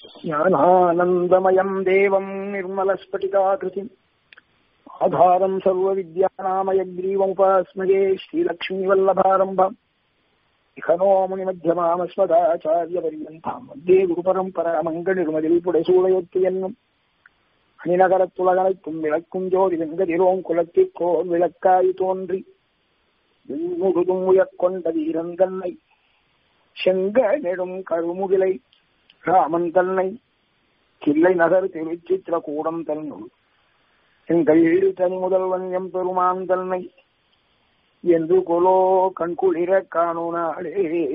ज्ञानानन्दमयम् देवम् निर्मलस्फटिकाकृतिम् आधारम् सर्वविद्यानामयग्रीवमुपास्मये श्रीलक्ष्मीवल्लभारम्भम् इह नो मुनिमध्यमामस्मदाचार्यपर्यन्ताम् मध्ये குருபரம்பராமங்கனிருமதில் புடைசூழையொத்து என்னும் அணிநகரத்துலகனைத்தும் விளக்கும் ஜோதி வெங்கதிரோம் குலத்திற்கோர் விளக்காய் தோன்றி முழுதும் உயர்கொண்ட வீரன் தன்னை செங்க நெடும் கருமுகிலை ராமன் தன்னை கிள்ளை நகர் திருச்சித்திர கூடம் தன்னுள் எங்கள் தனி முதல்வன் எம் பெருமான் தன்னை என்று கொலோ கண்குளிர காணோனாளே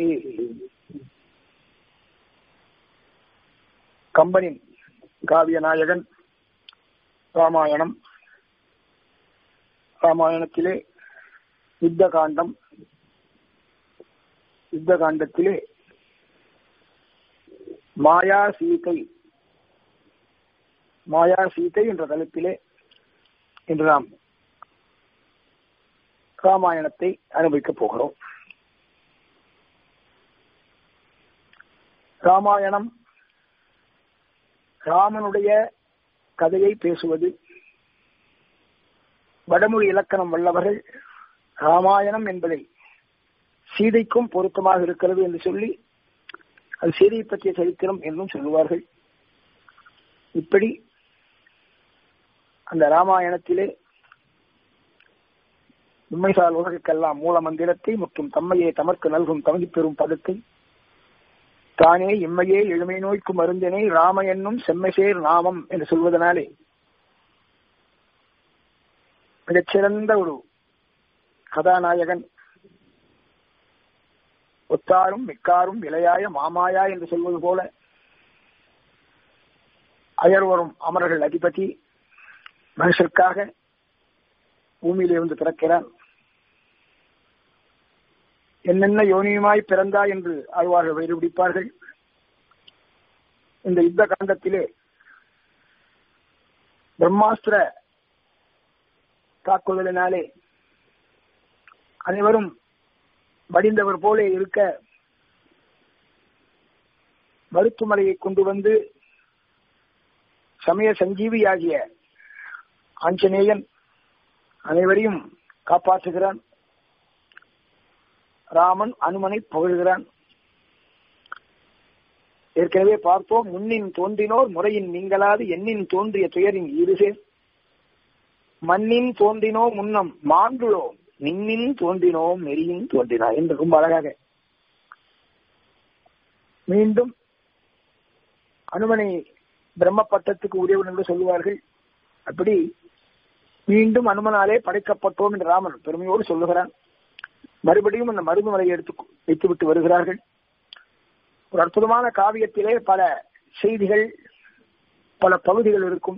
கம்பனின் காவிய நாயகன் ராமாயணம் ராமாயணத்திலே யுத்த காண்டம் யுத்த காண்டத்திலே மாயா சீதை மாயா சீதை என்ற தலைப்பிலே இன்று நாம் ராமாயணத்தை அனுபவிக்கப் போகிறோம் ராமாயணம் ராமனுடைய கதையை பேசுவது வடமொழி இலக்கணம் வல்லவர்கள் ராமாயணம் என்பதை சீதைக்கும் பொருத்தமாக இருக்கிறது என்று சொல்லி அது சீதையை பற்றிய சரித்திரம் என்றும் சொல்லுவார்கள் இப்படி அந்த ராமாயணத்திலே உண்மைசால் உலகுக்கெல்லாம் மூல மந்திரத்தை மற்றும் தம்மையே தமர்க்கு நல்கும் தமதி பெறும் பதத்தை தானே இம்மையே எழுமை நோய்க்கு மருந்தினை ராம என்னும் செம்மைசேர் நாமம் என்று சொல்வதனாலே மிகச்சிறந்த ஒரு கதாநாயகன் ஒத்தாரும் மிக்காரும் விளையாய மாமாயா என்று சொல்வது போல அயர்வரும் அமரர்கள் அதிபதி மனுஷருக்காக பூமியிலே வந்து பிறக்கிறான் என்னென்ன யோனியுமாய் பிறந்தா என்று ஆழ்வார்கள் வயிறு பிடிப்பார்கள் இந்த யுத்த காண்டத்திலே பிரம்மாஸ்திர தாக்குதலினாலே அனைவரும் வடிந்தவர் போலே இருக்க மருத்துவமனையை கொண்டு வந்து சமய சஞ்சீவியாகிய ஆஞ்சநேயன் அனைவரையும் காப்பாற்றுகிறான் ராமன் அனுமனை புகழ்கிறான் ஏற்கனவே பார்த்தோம் முன்னின் தோன்றினோர் முறையின் நீங்களாது எண்ணின் தோன்றிய துயரின் இருசேர் மண்ணின் தோன்றினோ முன்னம் மாண்டுளோ நின்னின் தோன்றினோம் நெறியின் தோன்றினா என்று ரொம்ப அழகாக மீண்டும் அனுமனை பிரம்ம பட்டத்துக்கு உரியவன் என்று சொல்லுவார்கள் அப்படி மீண்டும் அனுமனாலே படைக்கப்பட்டோம் என்று ராமன் பெருமையோடு சொல்லுகிறான் மறுபடியும் அந்த மருந்துமலையை எடுத்து வைத்துவிட்டு வருகிறார்கள் ஒரு அற்புதமான காவியத்திலே பல செய்திகள் பல பகுதிகள் இருக்கும்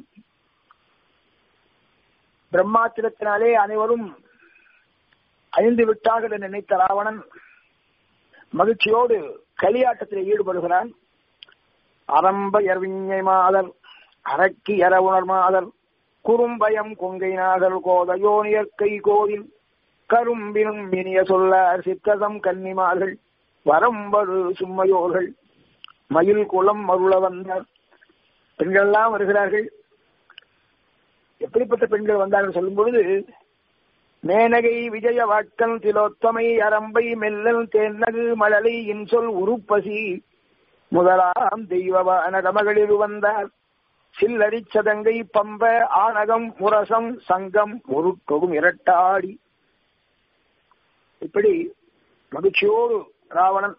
பிரம்மாத்திரத்தினாலே அனைவரும் அழிந்து விட்டார்கள் என்று நினைத்த ராவணன் மகிழ்ச்சியோடு களியாட்டத்தில் ஈடுபடுகிறான் அரம்ப எர்விஞை மாதர் அரக்கி எற உணர் மாதர் குறும்பயம் கொங்கை நாகர் கோதையோனியற்கை கோவில் கரும்பினும் இனிய சொல்ல சித்ததம் கன்னிமார்கள் வரம்படு சும்மையோர்கள் மயில் குளம் மருள வந்தார் பெண்கள் எல்லாம் வருகிறார்கள் எப்படிப்பட்ட பெண்கள் வந்தார்கள் சொல்லும் பொழுது மேனகை விஜய வாட்கன் திலோத்தமை அரம்பை மெல்லல் தேன்னகு மழலை இன்சொல் உருப்பசி முதலாம் தெய்வவான மகளிர் வந்தார் சில்லடி சதங்கை பம்ப ஆனகம் முரசம் சங்கம் முருட்டொகும் இரட்டாடி இப்படி மகிழ்ச்சியோடு ராவணன்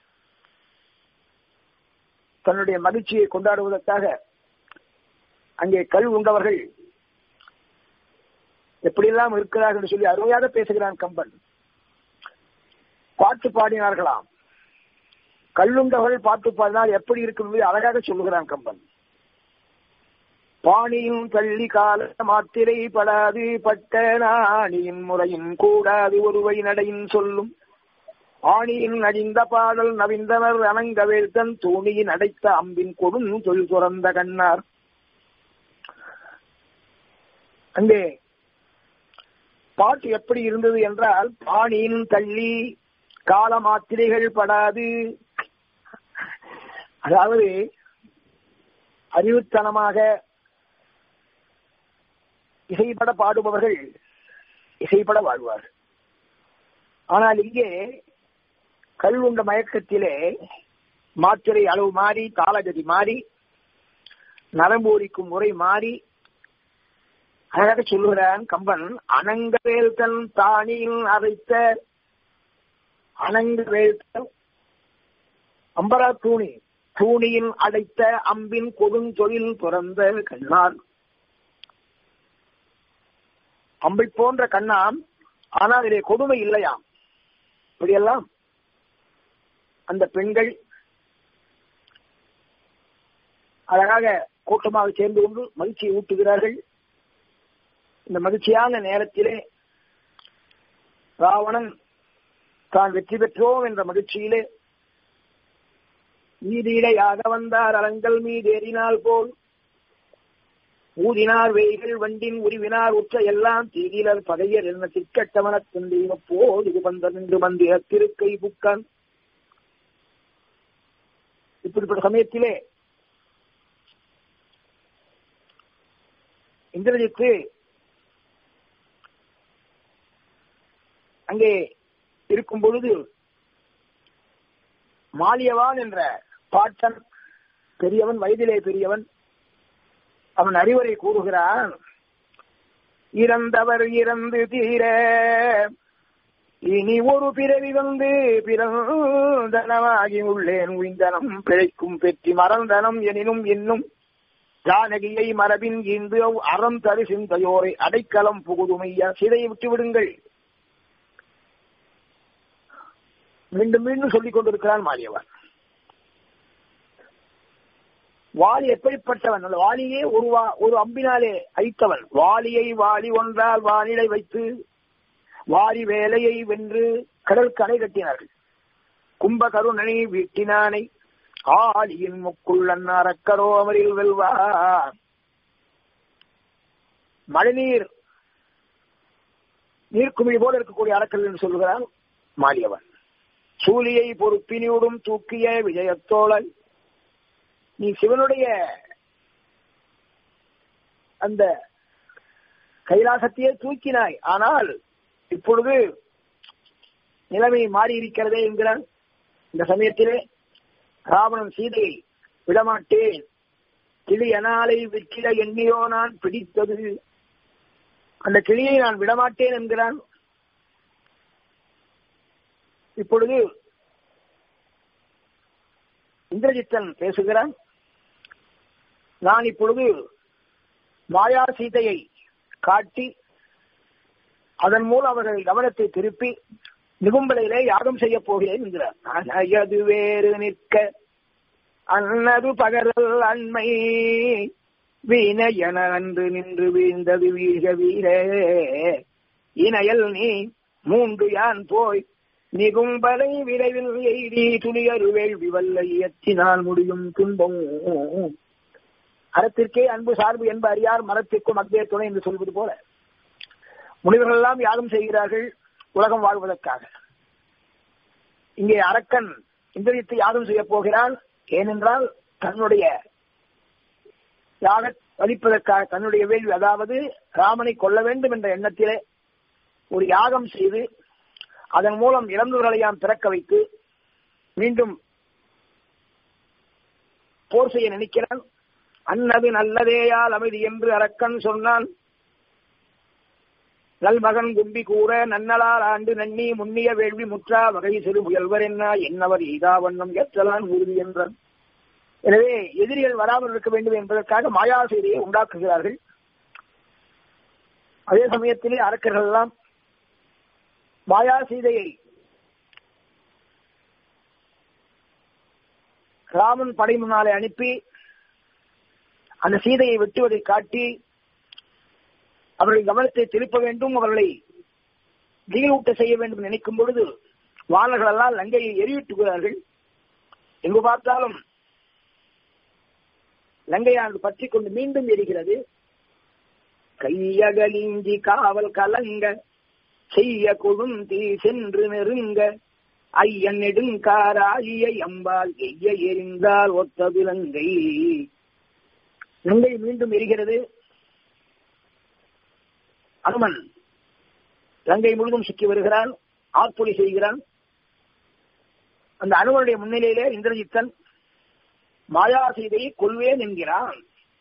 தன்னுடைய மகிழ்ச்சியை கொண்டாடுவதற்காக அங்கே கல் உண்டவர்கள் எப்படியெல்லாம் இருக்கிறார்கள் சொல்லி அருமையாக பேசுகிறான் கம்பன் பாட்டு பாடினார்களாம் கல்லுண்டவர்கள் பாட்டு பாடினால் எப்படி இருக்கும் என்பதை அழகாக சொல்லுகிறான் கம்பன் பாணியின் தள்ளி கால மாத்திரை படாது பட்ட நாணியின் முறையின் கூடாது ஒருவை நடையின் சொல்லும் ஆணியின் அழிந்த பாடல் நவிந்தனர் அணங்க வேழ்த்தன் தூணியின் அடைத்த அம்பின் கொடும் தொல் துறந்த கண்ணார் அங்கே பாட்டு எப்படி இருந்தது என்றால் பாணியின் தள்ளி கால மாத்திரைகள் படாது அதாவது அறிவுத்தனமாக இசைப்பட பாடுபவர்கள் இசைப்பட வாழ்வார் ஆனால் இங்கே கல்வுண்ட மயக்கத்திலே மாத்திரை அளவு மாறி தாளகதி மாறி நரம்பூரிக்கும் முறை மாறி அழகாக சொல்லுகிறான் கம்பன் அனங்கவேல் தன் தானியில் அரைத்த அனங்கவேல் அம்பரா தூணி தூணியில் அடைத்த அம்பின் கொடுந்தொழில் துறந்த கண்ணான் அம்பை போன்ற கண்ணாம் ஆனால் இதிலே கொடுமை இல்லையாம் இப்படியெல்லாம் அந்த பெண்கள் அழகாக கூட்டமாக சேர்ந்து கொண்டு மகிழ்ச்சியை ஊட்டுகிறார்கள் இந்த மகிழ்ச்சியான நேரத்திலே ராவணன் தான் வெற்றி பெற்றோம் என்ற மகிழ்ச்சியிலே நீதியிடையாக வந்தார் அரங்கல் மீதேறினால் போல் ஊதினார் வெய்கள் வண்டின் உருவினார் உற்ற எல்லாம் தீதிலர் பகையர் என்ன திக்கட்டவன தந்தீம போல் இது வந்த நின்று மந்திர திருக்கை புக்கன் இப்படிப்பட்ட சமயத்திலே இந்திரஜித்து அங்கே இருக்கும் பொழுது மாலியவான் என்ற பாட்டன் பெரியவன் வயதிலே பெரியவன் அவன் அறிவுரை கூறுகிறான் இறந்தவர் இறந்து தீர இனி ஒரு பிறவி வந்து பிறந்தனமாகி உள்ளேன் உய்ந்தனம் பிழைக்கும் பெற்றி மறந்தனம் எனினும் இன்னும் ஜானகியை மரபின் ஈந்து அறம் தரு சிந்தையோரை அடைக்கலம் புகுதுமையா சிதையை விட்டு விடுங்கள் மீண்டும் மீண்டும் சொல்லிக் கொண்டிருக்கிறான் மாலியவன் வாலி எப்படிப்பட்டவன் அந்த வாலியே ஒரு ஒரு அம்பினாலே அழித்தவன் வாலியை வாலி ஒன்றால் வானிலை வைத்து வாரி வேலையை வென்று கடல் கரை கட்டினார்கள் கும்பகருணனை வீட்டினானை ஆலியின் முக்குள்ளன் அறக்கரோ அமரில் வெல்வார் மழைநீர் நீர்க்குமிழி போல இருக்கக்கூடிய அறக்கல் என்று சொல்லுகிறான் மாலியவன் சூலியை பொறுப்பினியுடும் தூக்கிய விஜயத்தோழன் நீ சிவனுடைய அந்த கைலாசத்தையே தூக்கினாய் ஆனால் இப்பொழுது நிலைமை மாறி இருக்கிறதே என்கிறான் இந்த சமயத்திலே ராவணன் சீதையை விடமாட்டேன் கிளி அனாலை விற்கிட எண்ணியோ நான் பிடித்தது அந்த கிளியை நான் விடமாட்டேன் என்கிறான் இப்பொழுது இந்திரஜித்தன் பேசுகிறான் நான் இப்பொழுது மாயா சீதையை காட்டி அதன் மூலம் அவர்கள் கவனத்தை திருப்பி நிகும்பலையிலே யாகம் செய்ய போகிறேன் என்கிறார் அனயது வேறு நிற்க அன்னது பகரல் அண்மை வீண என அன்று நின்று வீழ்ந்தது வீழ்க வீரே இணையல் நீ மூன்று யான் போய் நிகும்பலை விரைவில் எய்தி துணியரு வேள்வி வல்ல இயற்றினால் முடியும் துன்பம் அறத்திற்கே அன்பு சார்பு என்ப அறியார் மரத்திற்கும் அக்தே துணை என்று சொல்வது போல முனிவர்கள் எல்லாம் யாகம் செய்கிறார்கள் உலகம் வாழ்வதற்காக இங்கே அரக்கன் இந்திரியத்தை யாகம் செய்ய போகிறான் ஏனென்றால் தன்னுடைய யாக வலிப்பதற்காக தன்னுடைய வேள்வி அதாவது ராமனை கொல்ல வேண்டும் என்ற எண்ணத்திலே ஒரு யாகம் செய்து அதன் மூலம் இறந்தவர்களையாம் பிறக்க வைத்து மீண்டும் போர் செய்ய நினைக்கிறான் அன்னது நல்லதேயால் அமைதி என்று அரக்கன் சொன்னான் நல்மகன் கும்பி கூற நன்னலால் ஆண்டு நன்னி முன்னிய வேள்வி முற்றா வகை சிறு முயல்வர் என்ன என்னவர் ஈதா வண்ணம் ஏற்றலான் உறுதி என்றான் எனவே எதிரிகள் வராமல் இருக்க வேண்டும் என்பதற்காக மாயாசீரியை உண்டாக்குகிறார்கள் அதே சமயத்திலே அரக்கர்கள் எல்லாம் மாயா சீதையை ராமன் படை முன்னாலே அனுப்பி அந்த சீதையை வெட்டுவதை காட்டி அவர்கள் கவனத்தை திருப்ப வேண்டும் அவர்களை நீரூட்ட செய்ய வேண்டும் நினைக்கும் பொழுது வானர்கள் எல்லாம் லங்கையை எரிவிட்டுகிறார்கள் எங்கு பார்த்தாலும் லங்கையானது பற்றி கொண்டு மீண்டும் எரிகிறது கையகலிஞ்சி காவல் கலங்க செய்ய கொழுந்தி சென்று நெருங்க ஐயன் நெடுங்காராய அம்பால் எய்ய எரிந்தால் ஒத்த விலங்கை நங்கை மீண்டும் எரிகிறது அனுமன் லங்கை முழுதும் சுற்றி வருகிறான் ஆட்பொலி செய்கிறான் அந்த அனுமனுடைய முன்னிலையிலே இந்திரஜித்தன் மாயா சீதையை கொள்வேன் என்கிறான்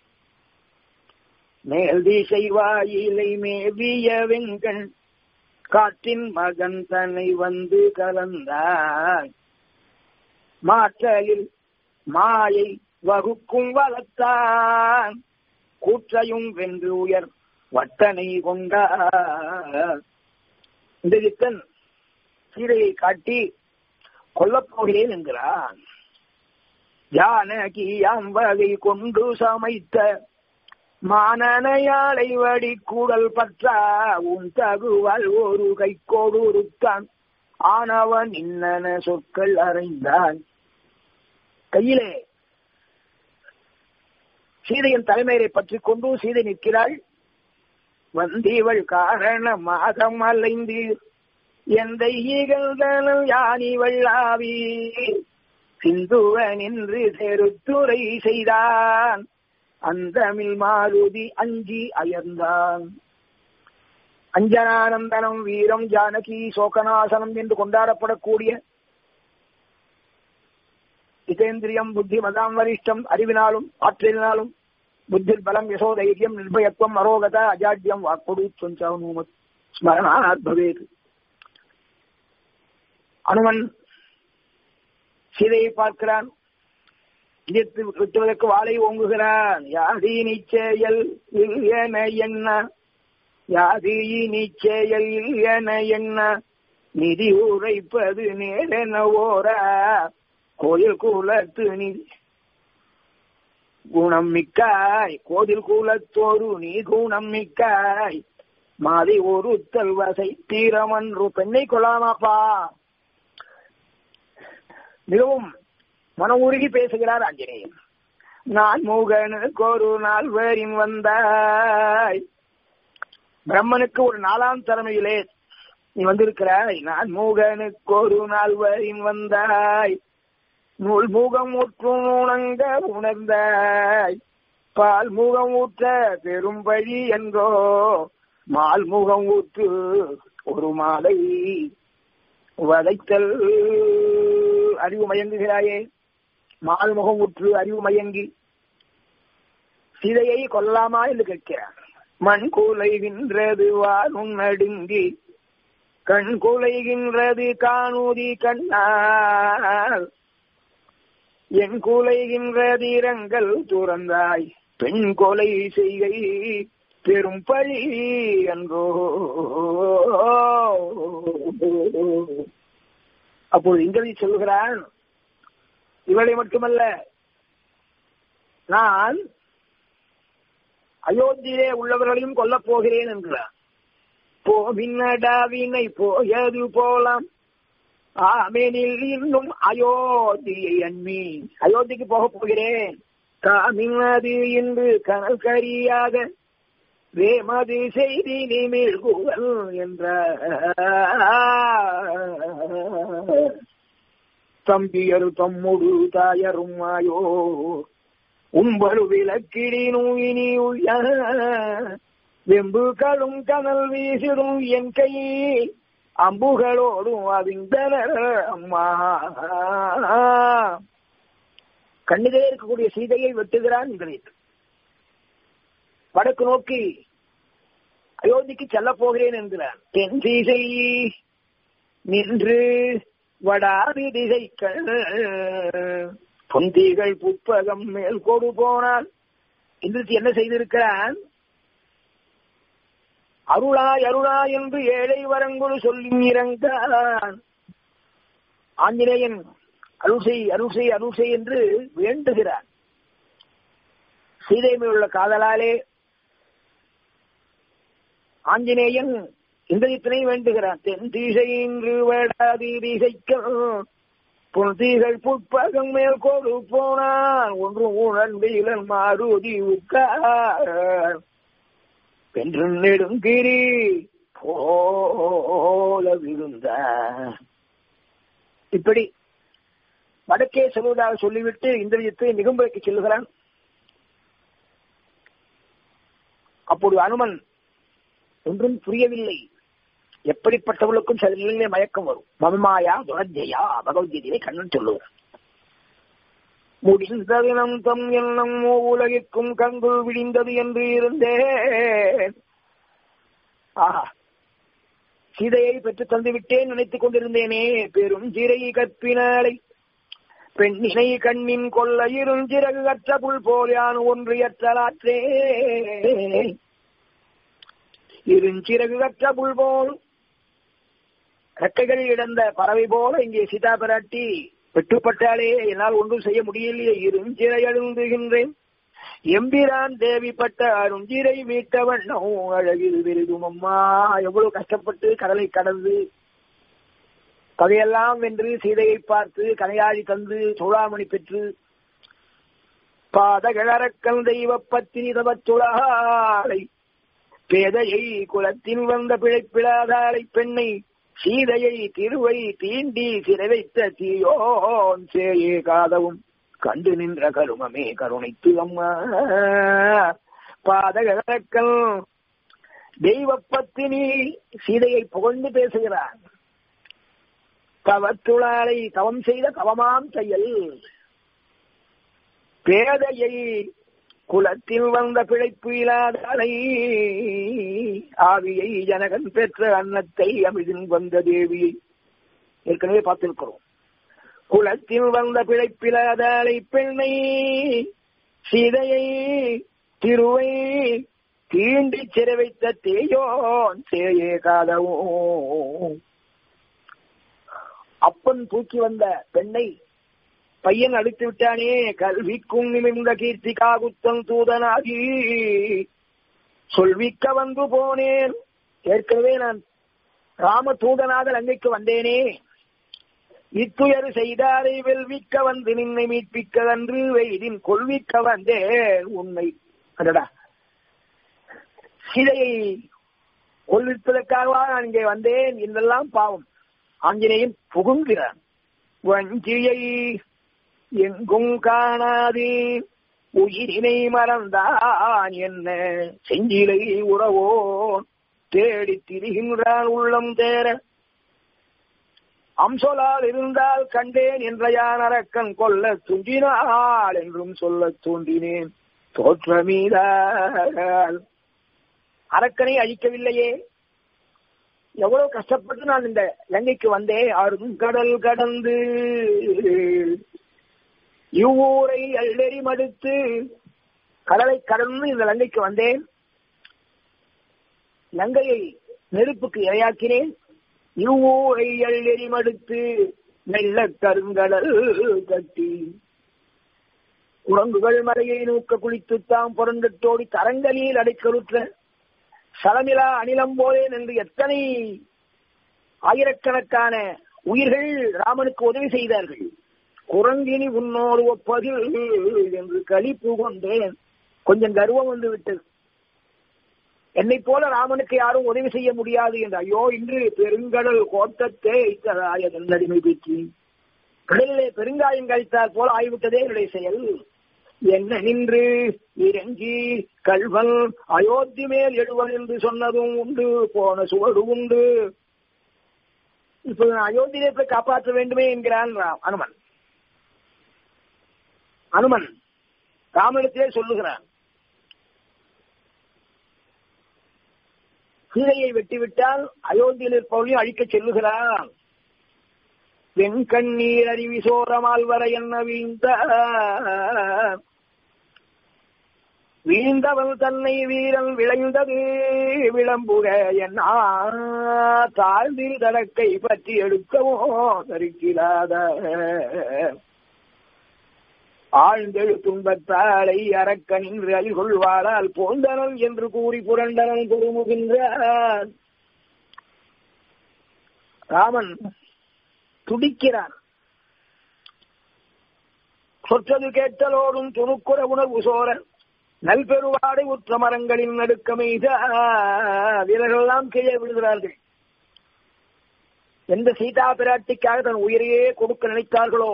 மேல் திசை வாயிலை மேவிய வெங்கண் காற்றின் மகன் தன்னை வந்து கலந்தாய் மாற்றலில் மாயை வகுக்கும் வளத்தான் கூற்றையும் வென்று உயர் வட்டனை கொண்டார் இந்திரஜித்தன் சீதையை காட்டி கொல்லப் போகிறேன் என்கிறான் ஜானகி அம்பகை கொண்டு சமைத்த மானனையாளை வடி கூடல் பற்றா உன் தகுவால் ஒரு கை கொடுத்தான் ஆனவன் இன்னன சொற்கள் அறைந்தான் கையிலே சீதையின் தலைமையை பற்றி கொண்டு சீதை நிற்கிறாள் வந்திவள் காரணமாக அலைந்து எந்த ஈகழ்தனும் யானிவள் ஆவி சிந்துவன் என்று தெருத்துரை செய்தான் அந்தமில் மாருதி அஞ்சி அயர்ந்தான் அஞ்சனானந்தனம் வீரம் ஜானகி சோகநாசனம் என்று கொண்டாடப்படக்கூடிய இதேந்திரியம் புத்தி மதாம் வரிஷ்டம் அறிவினாலும் ஆற்றலினாலும் புத்திர் பலம் யசோ தைரியம் நிர்பயத்துவம் அரோகத அஜாட்யம் வாக்கொடு சொஞ்சமுமத் ஸ்மரணாத் பவேத் அனுமன் சீதையை பார்க்கிறான் இடித்து விட்டுவதற்கு வாளை ஓங்குகிறான் யாதி நிச்சயல் என என்ன யாதி நிச்சயல் என என்ன நிதி உரைப்பது நேரென ஓரா கோயில் குலத்து நிதி குணம் மிக்காய் கோதில் குலத்தோரு நீ குணம் மிக்காய் மாதி ஒரு வசை தீரமன்று பெண்ணை கொள்ளாமாப்பா மிகவும் மன உருகி பேசுகிறார் ஆஞ்சநேயன் நான் மூகனுக்கு ஒரு நாள் வேறின் வந்தாய் பிரம்மனுக்கு ஒரு நாலாம் தலைமையிலே நீ வந்திருக்கிறாய் நான் மூகனுக்கு ஒரு நாள் வேறின் வந்தாய் நூல் மூகம் ஊற்று உணங்க உணர்ந்தாய் பால் முகம் ஊற்ற பெரும் வழி என்றோ மால் முகம் ஊற்று ஒரு மாலை வதைத்தல் அறிவு மயங்குகிறாயே மால் முகம் ஊற்று அறிவு மயங்கி சீதையை கொல்லாமா என்று கேட்கிறார் மண் கூலைகின்றது வானும் நடுங்கி கண் கூலைகின்றது காணூதி கண்ணால் என் கூலைகின்ற தீரங்கள் துறந்தாய் பெண் கொலை செய்கை பெரும் பழி என்றோ அப்போது இங்கிலி சொல்கிறான் இவளை மட்டுமல்ல நான் அயோத்தியிலே உள்ளவர்களையும் கொல்லப் போகிறேன் என்கிறான் போவினடாவினை போயது போலாம் ஆமேனில் இன்னும் அயோத்தியை அன்மி அயோத்திக்கு போக போகிறேன் காமினது இன்று கனல் கரியாக வேமது செய்தி நிமிழ் குவல் என்ற தம்பியரு தம்முடு தாயரும் மாயோ உம்பரு விளக்கிடினும் இனி உய வெம்பு கடும் கனல் வீசிடும் என் கை அம்புகளோடும் அவிந்தனர் அம்மா கண்ணிலே இருக்கக்கூடிய சீதையை வெட்டுகிறான் இந்திரஜித் வடக்கு நோக்கி அயோத்திக்கு செல்ல போகிறேன் என்கிறான் தென் சீசை நின்று வடாதி திசைக்கள் பொந்திகள் புட்பகம் மேல் கொடு போனான் இன்றைக்கு என்ன செய்திருக்கிறான் அருளாய் அருளாய் என்று ஏழை வரங்குழு சொல்லி இறங்கான் ஆஞ்சநேயன் அருள் செய் அருள் செய் அருள் செய் என்று வேண்டுகிறான் சீதை மேல் உள்ள காதலாலே ஆஞ்சநேயன் இந்திரஜித்தனை வேண்டுகிறான் தென் தீசையின்று வேடாதி திசைக்க புன்தீகள் புட்பகம் மேல் கோடு போனான் ஒன்று உணர்ந்தீழன் மாருதி உட்கார் பென்று நெடுங்கிரி போல விழுந்த இப்படி வடக்கே செல்வதாக சொல்லிவிட்டு இந்திரஜித்து நிகும்பைக்கு செல்லுகிறான் அப்போது அனுமன் ஒன்றும் புரியவில்லை எப்படிப்பட்டவர்களுக்கும் சில நிலையிலே மயக்கம் வரும் மமமாயா துரஜயா பகவத்கீதையை கண்ணன் சொல்லுவார் முடிந்த தினம் தம் எண்ணம் உலகிற்கும் கங்குள் விடிந்தது என்று இருந்தேன் ஆஹா சீதையை பெற்று தந்து விட்டேன் நினைத்துக் கொண்டிருந்தேனே பெரும் சிறை கற்பினாலை பெண்ணினை கண்ணின் கொள்ள இருஞ்சிறகு கற்ற புல் போல் யான் ஒன்று எற்றலாற்றே இருஞ்சிறகு கற்ற புல் போல் ரெக்கைகள் இழந்த பறவை போல இங்கே சீதா பிராட்டி வெட்டுப்பட்டாலே என்னால் ஒன்றும் செய்ய முடியலையே இருஞ்சிறை அழுந்துகின்றேன் எம்பிரான் தேவிப்பட்ட அருஞ்சிரை மீட்ட வண்ணம் அழகில் விருதும் அம்மா எவ்வளவு கஷ்டப்பட்டு கடலை கடந்து பகையெல்லாம் வென்று சீதையை பார்த்து கனையாழி தந்து சோழாமணி பெற்று பாதகளரக்கல் தெய்வ பத்தினி தவத்துளாலை பேதையை குலத்தில் வந்த பிழைப்பிடாதாளை பெண்ணை சீதையை திருவை தீண்டி சிறை வைத்த தீயோன் சேயே காதவும் கண்டு நின்ற கருமமே கருணைத்து அம்மா பாதகக்கல் தெய்வ பத்தினி சீதையை புகழ்ந்து பேசுகிறார் தவத்துளாலை தவம் செய்த தவமாம் செயல் பேதையை குலத்தில் வந்த பிழைப்பு இல்லாதலை ஆவியை ஜனகன் பெற்ற அன்னத்தை அமிதின் வந்த தேவியை ஏற்கனவே பார்த்திருக்கிறோம் குலத்தில் வந்த பிழைப்பிலாதாளை பெண்ணை சீதையை திருவை தீண்டி சிறை வைத்த தேயோன் சேயே காதவும் அப்பன் தூக்கி வந்த பெண்ணை பையன் அடித்து விட்டானே கல்விக்கும் நிமிர்ந்த கீர்த்திகா குத்தம் தூதனாகி சொல்விக்க வந்து போனேன் ஏற்கனவே நான் ராம தூதனாக லங்கைக்கு வந்தேனே இத்துயர் செய்தாரை வெல்விக்க வந்து நின்னை மீட்பிக்க அன்று வெயிலின் கொள்விக்க வந்தேன் உண்மை அடடா சிலையை கொள்விப்பதற்காகவா நான் இங்கே வந்தேன் என்றெல்லாம் பாவம் ஆஞ்சநேயன் புகுங்கிறான் வஞ்சியை எங்கும் காணாது உயிரினை மறந்தான் என்ன செஞ்சிலை உறவோ தேடி திரிகின்றான் உள்ளம் தேர அம்சொலால் இருந்தால் கண்டேன் என்ற யான் அரக்கன் கொல்ல துண்டினாள் என்றும் சொல்ல தூண்டினேன் தோற்றமீதால் அரக்கனை அழிக்கவில்லையே எவ்வளவு கஷ்டப்பட்டு நான் இந்த இலங்கைக்கு வந்தேன் அரும் கடல் கடந்து இவ்வூரை எல்லெறி மடுத்து கடலை கடந்து இந்த லங்கைக்கு வந்தேன் லங்கையை நெருப்புக்கு இரையாக்கினேன் இவ்வூரை எல்லெறி மடுத்து மெல்ல கருங்கடல் கட்டி குரங்குகள் மலையை நூக்க குளித்து தாம் புரண்டத்தோடி தரங்கலில் அடைக்கலுற்ற சலமிலா அனிலம் போலேன் என்று எத்தனை ஆயிரக்கணக்கான உயிர்கள் ராமனுக்கு உதவி செய்தார்கள் குரங்கினி உன்னோடு ஒப்பதில் என்று களிப்பு கொண்டேன் கொஞ்சம் கர்வம் வந்து விட்டது என்னை போல ராமனுக்கு யாரும் உதவி செய்ய முடியாது என்று ஐயோ இன்று பெருங்கடல் கோட்டத்தே இத்ததாய நன்னடிமை பற்றி கடலிலே பெருங்காயம் கழித்தால் போல ஆகிவிட்டதே என்னுடைய செயல் என்ன நின்று இறங்கி கல்வன் அயோத்தி மேல் எழுவன் என்று சொன்னதும் உண்டு போன சுவடு உண்டு இப்போது நான் அயோத்தியை போய் காப்பாற்ற வேண்டுமே என்கிறான் அனுமன் அனுமன் ராமனிடத்திலே சொல்லுகிறான் சீதையை வெட்டிவிட்டால் அயோத்தியில் இருப்பவர்களையும் அழிக்க செல்லுகிறான் வெண்கண்ணீர் அருவி சோரமால் வர என்ன வீழ்ந்த வீழ்ந்தவன் தன்னை வீரன் விளைந்தது விளம்புக என்ன தாழ்ந்தில் தடக்கை பற்றி எடுக்கவோ தருக்கிறாத ஆழ்ந்தெழு துன்பத்தாளை அரக்கனின் அழிகொள்வாளால் போந்தனன் என்று கூறி புரண்டனன் பொறுமுகின்றான் ராமன் துடிக்கிறான் சொற்றது கேட்டலோடும் துணுக்குற உணர்வு சோர நல்பெருவாடை உற்ற மரங்களின் நடுக்கமெய்த வீரர்களெல்லாம் கீழே விழுகிறார்கள் எந்த சீதா பிராட்டிக்காக தன் உயிரையே கொடுக்க நினைத்தார்களோ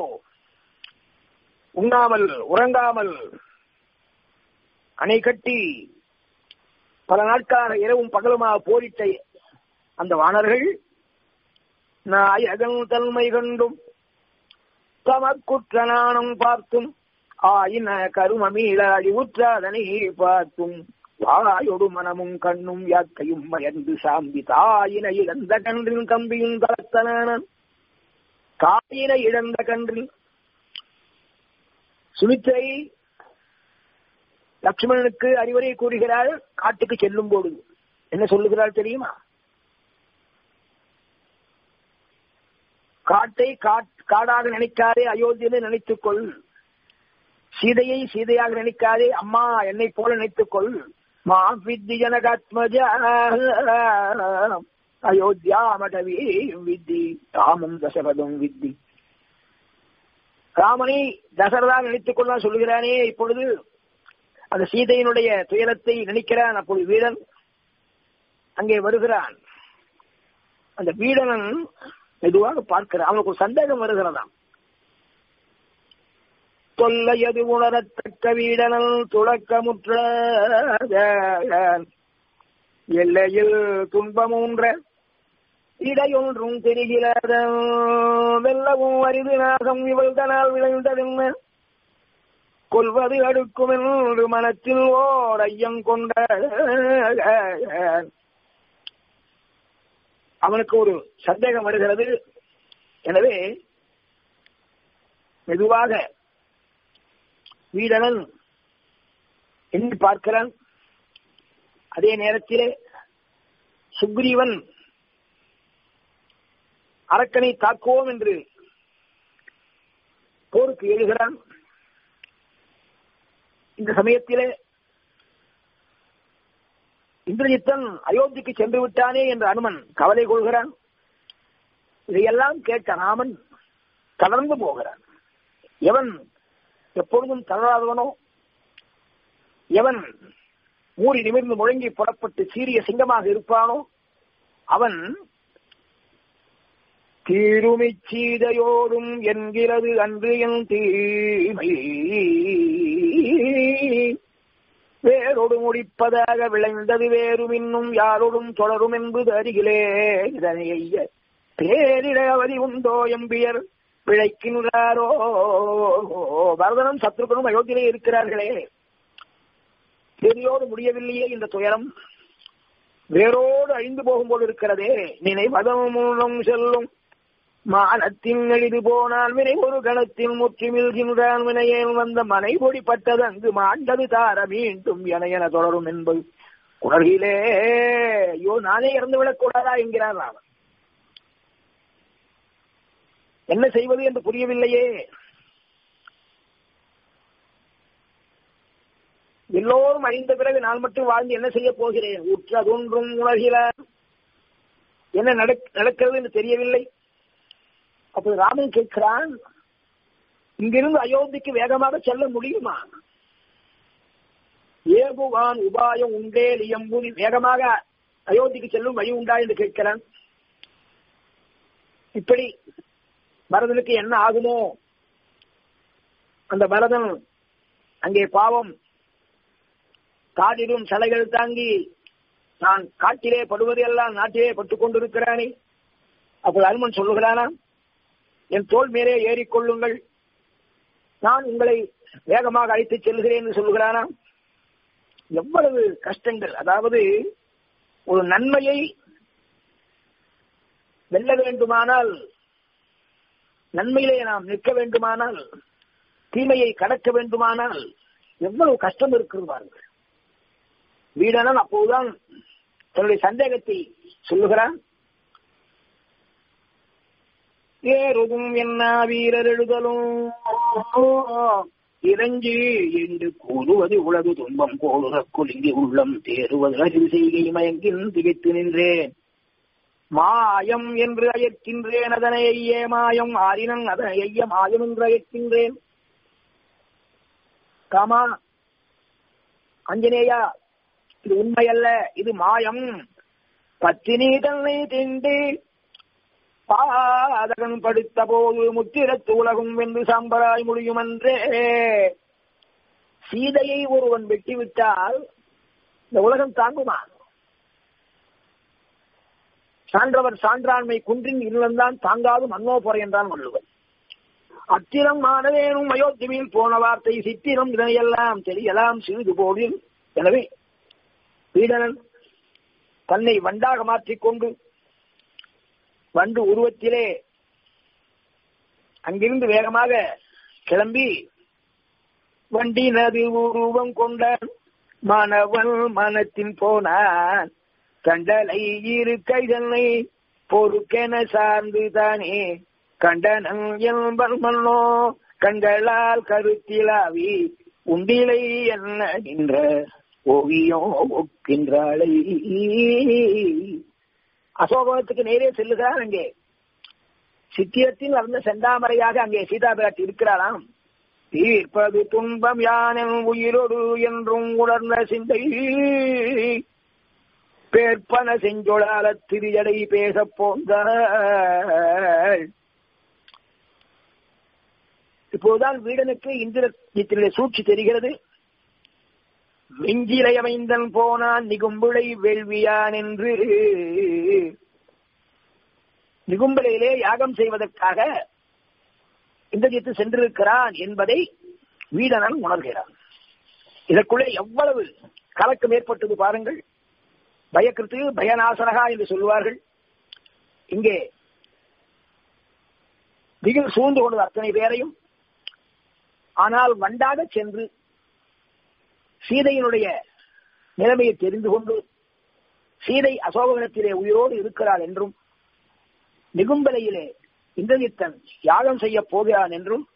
உண்ணாமல் உறங்காமல் அணை கட்டி பல நாட்களாக இரவும் பகலுமாக போரிட்ட அந்த வானர்கள் நாயகன் தன்மை கண்டும் தமக்குற்ற நாணம் பார்த்தும் ஆயின கருமமீள அழிவுற்றாதனை பார்த்தும் வாயொடு மனமும் கண்ணும் யாக்கையும் மயந்து சாம்பி தாயின இழந்த கன்றின் கம்பியும் கலத்தனான தாயின இழந்த கன்றில் சுமித்திரை லட்சுமணனுக்கு அறிவுரை கூறுகிறாள் காட்டுக்கு செல்லும் பொழுது என்ன சொல்லுகிறாள் தெரியுமா காட்டை காடாக நினைக்காதே அயோத்தியில நினைத்துக் கொள் சீதையை சீதையாக நினைக்காதே அம்மா என்னை போல நினைத்துக் கொள் மா வித்தி ஜனகாத்மஜ அயோத்தியா மடவி வித்தி ராமம் தசரதம் வித்தி ராமனை தசரதா நினைத்துக் கொள்ள சொல்லுகிறானே இப்பொழுது அந்த சீதையினுடைய துயரத்தை நினைக்கிறான் அப்பொழுது வீரன் அங்கே வருகிறான் அந்த வீடனன் மெதுவாக பார்க்கிறான் அவனுக்கு ஒரு சந்தேகம் வருகிறதாம் தொல்லையது உணரத்தக்க வீடனல் துளக்கமுற்ற எல்லையில் துன்பமூன்ற இடையொன்றும் தெரிகிறத வெல்லவும் அரிது நாகம் இவள்தனால் விளைந்ததென்ன கொல்வது அடுக்கும் என்று மனத்தில் ஓர் ஐயம் கொண்ட அவனுக்கு ஒரு சந்தேகம் வருகிறது எனவே மெதுவாக வீடனன் எண்ணி பார்க்கிறான் அதே நேரத்திலே சுக்ரீவன் அரக்கனை தாக்குவோம் என்று போருக்கு எழுகிறான் இந்த சமயத்திலே இந்திரஜித்தன் அயோத்திக்கு சென்று விட்டானே என்று அனுமன் கவலை கொள்கிறான் இதையெல்லாம் கேட்ட ராமன் தளர்ந்து போகிறான் எவன் எப்பொழுதும் தளராதவனோ எவன் மூறி நிமிர்ந்து முழங்கி புறப்பட்டு சீரிய சிங்கமாக இருப்பானோ அவன் தீருமி சீதையோடும் என்கிறது அன்று என் தீமை வேறொடு முடிப்பதாக விளைந்தது வேறும் இன்னும் யாரோடும் தொடரும் என்பது அருகிலே இதனை பேரிட அவதி உண்டோ எம்பியர் பிழைக்கின்றாரோ பரதனும் சத்ருகனும் அயோத்தியிலே இருக்கிறார்களே பெரியோடு முடியவில்லையே இந்த துயரம் வேரோடு அழிந்து போகும்போது இருக்கிறதே நினைவதம் மூலம் செல்லும் மானத்தின் எளிது போனால் வினை ஒரு கணத்தில் முற்றி மில்கின்றான் வினையேன் வந்த மனை பொடிப்பட்டது அங்கு மாண்டது தார மீண்டும் என என தொடரும் என்பது உணர்கிலே ஐயோ நானே இறந்து விடக்கூடாதா என்கிறார் அவன் என்ன செய்வது என்று புரியவில்லையே எல்லோரும் அழிந்த பிறகு நான் மட்டும் வாழ்ந்து என்ன செய்ய போகிறேன் உற்றதொன்றும் உணர்கிறார் என்ன நடக்கிறது என்று தெரியவில்லை அப்போது ராமன் கேட்கிறான் இங்கிருந்து அயோத்திக்கு வேகமாக செல்ல முடியுமா ஏகுவான் உபாயம் உண்டே எம்புதி வேகமாக அயோத்திக்கு செல்லும் வழி உண்டா என்று கேட்கிறான் இப்படி பரதனுக்கு என்ன ஆகுமோ அந்த பரதன் அங்கே பாவம் காடிடும் சலைகள் தாங்கி நான் காட்டிலே படுவது எல்லாம் நாட்டிலே பட்டுக் கொண்டிருக்கிறானே அப்போது அனுமன் சொல்லுகிறானா என் தோல் மேலே ஏறிக்கொள்ளுங்கள் நான் உங்களை வேகமாக அழைத்துச் செல்கிறேன் என்று சொல்லுகிறானா எவ்வளவு கஷ்டங்கள் அதாவது ஒரு நன்மையை வெல்ல வேண்டுமானால் நன்மையிலே நாம் நிற்க வேண்டுமானால் தீமையை கடக்க வேண்டுமானால் எவ்வளவு கஷ்டம் இருக்கிறது பாருங்கள் வீடனன் அப்போதுதான் தன்னுடைய சந்தேகத்தை சொல்லுகிறான் ஏறுதும் என்ன வீரர் எழுதலும் இறஞ்சி என்று கூறுவது உலகு துன்பம் கோளுக குலுங்கி உள்ளம் தேறுவது அறிவு செய்கை மயங்கின் திகைத்து நின்றேன் மாயம் என்று அயற்கின்றேன் அதனை ஐய மாயம் ஆறினன் அதனை ஐய மாயம் என்று அயற்கின்றேன் காமா அஞ்சனேயா இது உண்மையல்ல இது மாயம் பத்தினி தன்னை திண்டு பாதகன் படுத்த போது முத்திரத்து உலகும் வென்று சாம்பராய் முடியுமன்றே சீதையை ஒருவன் வெட்டிவிட்டால் இந்த உலகம் தாங்குமா சான்றவர் சான்றாண்மை குன்றின் இல்லம்தான் தாங்காது மன்னோ பொறை என்றான் வள்ளுவர் அத்திரம் மானவேனும் அயோத்தியில் போன வார்த்தை சித்திரம் இதனையெல்லாம் தெரியலாம் சிறிது போதில் எனவே வீடனன் தன்னை வண்டாக மாற்றிக்கொண்டு வண்டு உருவத்திலே அங்கிருந்து வேகமாக கிளம்பி வண்டினது உருவம் கொண்ட மனவன் மனத்தின் போனான் கண்டலை இரு கைதனை பொறுக்கென சார்ந்து தானே கண்டனன் என்பன் மன்னோ கண்களால் கருத்திலாவி உண்டிலை என்ன நின்ற ஓவியோ ஒக்கின்றாளை அசோகத்துக்கு நேரே செல்லுகிறார் அங்கே சித்தியத்தில் நடந்த செந்தாமரையாக அங்கே சீதா பிராட்டி இருக்கிறாராம் தீர்ப்பது துன்பம் யானன் உயிரோடு என்றும் உணர்ந்த சிந்தை பேர்ப்பன செஞ்சொழால திரியடை பேச போந்த இப்போதுதான் வீடனுக்கு இந்திரத்திலே சூழ்ச்சி தெரிகிறது நெஞ்சிலை அமைந்தன் போனான் நிகும்புளை வேள்வியான் என்று நிகும்பலையிலே யாகம் செய்வதற்காக இந்திரஜித்து சென்றிருக்கிறான் என்பதை வீடனன் உணர்கிறான் இதற்குள்ளே எவ்வளவு கலக்கம் ஏற்பட்டது பாருங்கள் பயக்கிருத்து பயநாசனகா என்று சொல்லுவார்கள் இங்கே திகில் சூழ்ந்து கொண்டது அத்தனை பேரையும் ஆனால் வண்டாக சென்று சீதையினுடைய நிலைமையை தெரிந்து கொண்டு சீதை அசோகவனத்திலே உயிரோடு இருக்கிறாள் என்றும் நிகும்பலையிலே இந்திரஜித்தன் யாகம் செய்ய போகிறான் என்றும்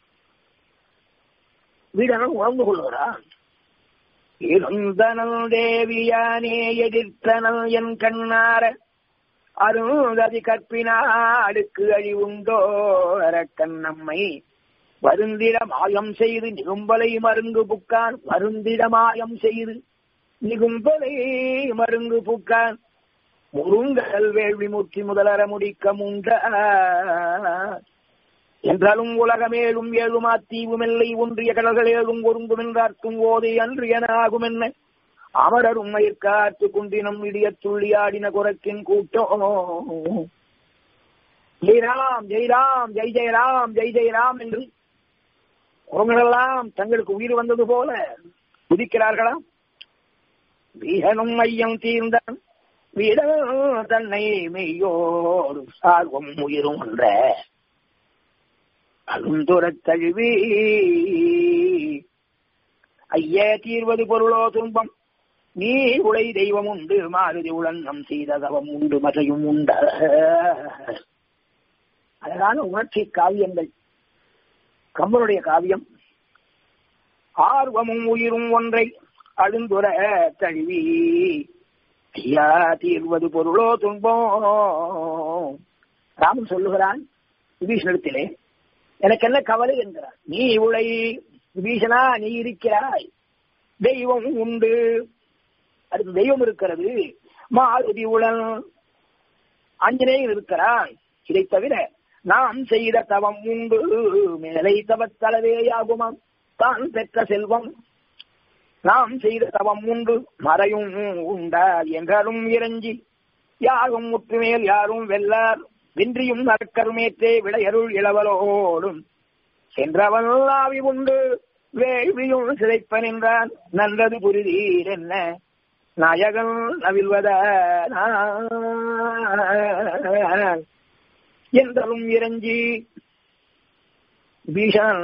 வீடனன் உணர்ந்து கொள்கிறான் இருந்தனல் தேவியானே எதிர்த்தனல் என் கண்ணார அருந்ததி கற்பினாடுக்கு அழிவுண்டோ அரக்கன் நம்மை வருந்திட மாயம் செய்து நிகும்பலை மருங்கு புக்கான் வருந்திட மாயம் செய்து நிகும்பலை மருங்கு புக்கான் முருங்கல் வேள்வி முற்றி முதலர முடிக்க முண்ட என்றாலும் உலகமேலும் ஏழுமா தீவுமெல்லை ஒன்றிய கடல்கள் ஏழும் ஒருங்கும் என்றார்க்கும் ஓதை அன்று என ஆகும் என்ன அமரரும் மயிர்காத்து குண்டினம் இடிய துள்ளியாடின குரக்கின் கூட்டம் ஜெய்ராம் ஜெய்ராம் ஜெய் ஜெயராம் ஜெய் ஜெயராம் என்று குரங்களெல்லாம் தங்களுக்கு உயிர் வந்தது போல குதிக்கிறார்களாம் வீரனும் ஐயம் தீர்ந்தான் வீரன் தன்னை மெய்யோடு சார்வம் உயிரும் என்ற அருந்துரத் தழுவி ஐயே தீர்வது பொருளோ துன்பம் நீ உலை தெய்வம் உண்டு மாருதி உளன்னம் செய்த தவம் உண்டு மறையும் உண்ட அழகான உணர்ச்சி காவியங்கள் கம்பனுடைய காவியம் ஆர்வமும் உயிரும் ஒன்றை அழுந்துர தழுவி ஐயா தீர்வது பொருளோ துன்பம் ராமன் சொல்லுகிறான் விபீஷணத்திலே எனக்கு என்ன கவலை என்கிறார் நீ உலை விபீஷணா நீ இருக்கிறாய் தெய்வம் உண்டு அதுக்கு தெய்வம் இருக்கிறது மாருதி உளன் ஆஞ்சநேயர் இருக்கிறான் இதை தவிர நாம் செய்த தவம் உண்டு மேலை தவத்தளவேயாகுமாம் தான் பெற்ற செல்வம் நாம் செய்த தவம் உண்டு மறையும் உண்டா என்றாலும் இறஞ்சி யாரும் முற்றுமேல் யாரும் வெல்லார் வென்றியும் நற்கருமேற்றே விளையருள் இளவலோடும் சென்றவன் ஆவி உண்டு வேள்வியும் சிதைப்பன் என்றான் நல்லது புரிதீர் என்ன நாயகன் நவில்வத என்றலும் இறஞ்சி பீஷன்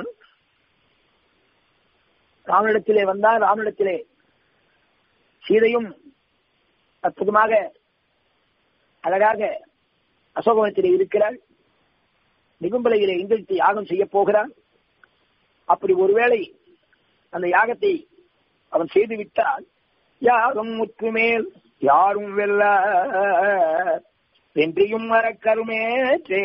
ராமனிடத்திலே வந்தால் ராமனிடத்திலே சீதையும் அற்புதமாக அழகாக அசோகவனத்திலே இருக்கிறாள் நிகும்பலையிலே இந்திரத்தை யாகம் செய்ய போகிறான் அப்படி ஒருவேளை அந்த யாகத்தை அவன் செய்து விட்டால் யாகம் முற்று மேல் யாரும் வெல்ல வென்றியும் மரக்கருமேற்றே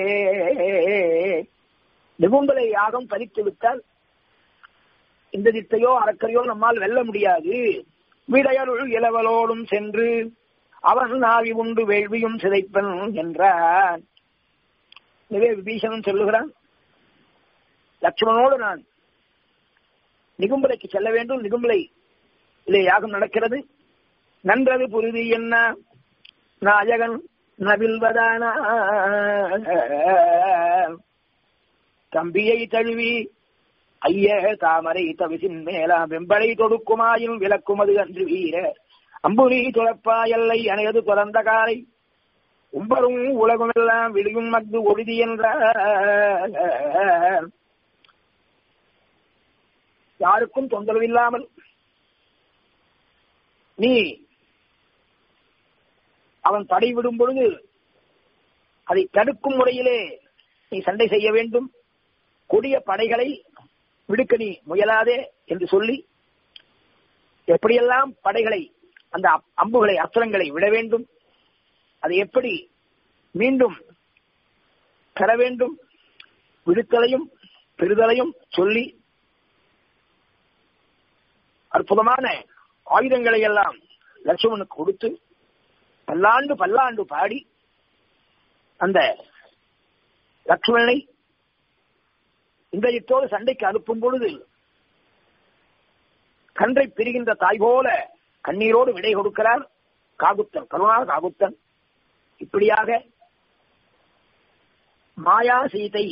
நிகும்பலை யாகம் பறித்து விட்டால் இந்த தித்தையோ அறக்கரையோ நம்மால் வெல்ல முடியாது விடையருள் இளவலோடும் சென்று அவன் நாவி உண்டு வேள்வியும் சிதைப்பன் என்றான் எனவே விபீஷணன் சொல்லுகிறான் லட்சுமணோடு நான் நிகும்பலைக்கு செல்ல வேண்டும் நிகும்பலை இதிலே யாகம் நடக்கிறது நன்றது புரிதி என்ன நாயகன் நவில்வதான தம்பியை தழுவி ஐய தாமரை தவிசின் மேலா வெம்பளை தொடுக்குமாயின் விளக்குமது அன்று வீர அம்புரி துளப்பாயல்லை அணையது பிறந்த காரை உம்பரும் உலகமெல்லாம் விழியும் மக்கு ஒழுதி என்ற யாருக்கும் தொந்தரவு இல்லாமல் நீ அவன் தடை விடும் பொழுது அதை தடுக்கும் முறையிலே நீ சண்டை செய்ய வேண்டும் கொடிய படைகளை விடுக்க நீ முயலாதே என்று சொல்லி எப்படியெல்லாம் படைகளை அந்த அம்புகளை அஸ்திரங்களை விட வேண்டும் அதை எப்படி மீண்டும் பெற வேண்டும் விடுத்தலையும் பெறுதலையும் சொல்லி அற்புதமான ஆயுதங்களை எல்லாம் லட்சுமணுக்கு கொடுத்து பல்லாண்டு பல்லாண்டு பாடி அந்த லட்சுமணனை இந்திரஜித்தோடு சண்டைக்கு அனுப்பும் பொழுது கன்றை பிரிகின்ற தாய் போல கண்ணீரோடு விடை கொடுக்கிறார் காகுத்தன் கருணா காகுத்தன் இப்படியாக மாயா சீதை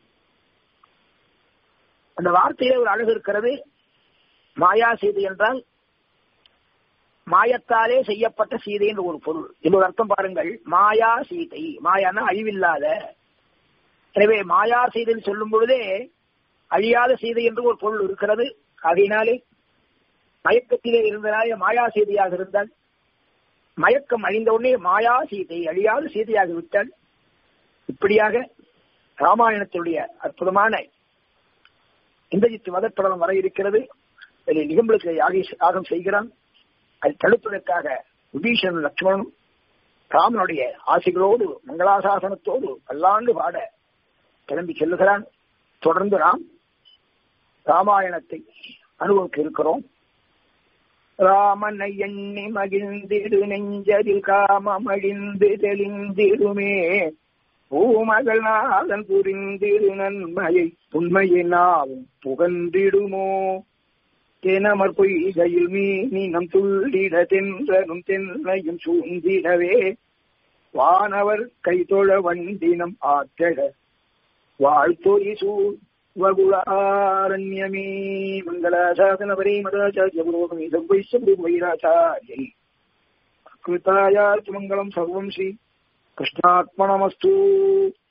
அந்த வார்த்தையில ஒரு அழகு இருக்கிறது மாயா சீதை என்றால் மாயத்தாலே செய்யப்பட்ட சீதை என்று ஒரு பொருள் இது ஒரு அர்த்தம் பாருங்கள் மாயா சீதை மாயானா அழிவில்லாத எனவே மாயா சீதை சொல்லும் பொழுதே அழியாத சீதை என்று ஒரு பொருள் இருக்கிறது ஆகையினாலே மயக்கத்திலே இருந்தனாலே மாயா சீதையாக இருந்தால் மயக்கம் அழிந்தவுடனே மாயா சீதை அழியாத சீதையாக விட்டால் இப்படியாக ராமாயணத்தினுடைய அற்புதமான இந்திரஜித் வதப்படம் வர இருக்கிறது அதில் நிகம்பளுக்கு யாகம் செய்கிறான் அதை தடுப்பதற்காக விபீஷன் லட்சுமணனும் ராமனுடைய ஆசைகளோடு மங்களாசாசனத்தோடு பல்லாண்டு பாட கிளம்பி செல்லுகிறான் தொடர்ந்து நாம் ராமாயணத்தை அனுபவிக்க இருக்கிறோம் ராமனை எண்ணி மகிழ்ந்திடு நெஞ்சதில் காமமழிந்து தெளிந்திடுமே பூமகள் நாதன் புரிந்திடு நன்மையை உண்மையை நாவும் புகழ்ந்திடுமோ தெனமர் பொய்கையில் மீனினம் துள்ளிட தென்றனும் தென்னையும் சூழ்ந்திடவே வானவர் கைதொழ வண்டினம் ஆற்றட வாழ்த்தொரி சூழ் வகுளாரண்யமே மங்களாசாசனபரே மதாச்சாரிய புரோகமே சர்வைஸ்வரி வைராச்சாரியை கிருத்தாயார்த்தி மங்களம் சர்வம் ஸ்ரீ கிருஷ்ணாத்மனமஸ்து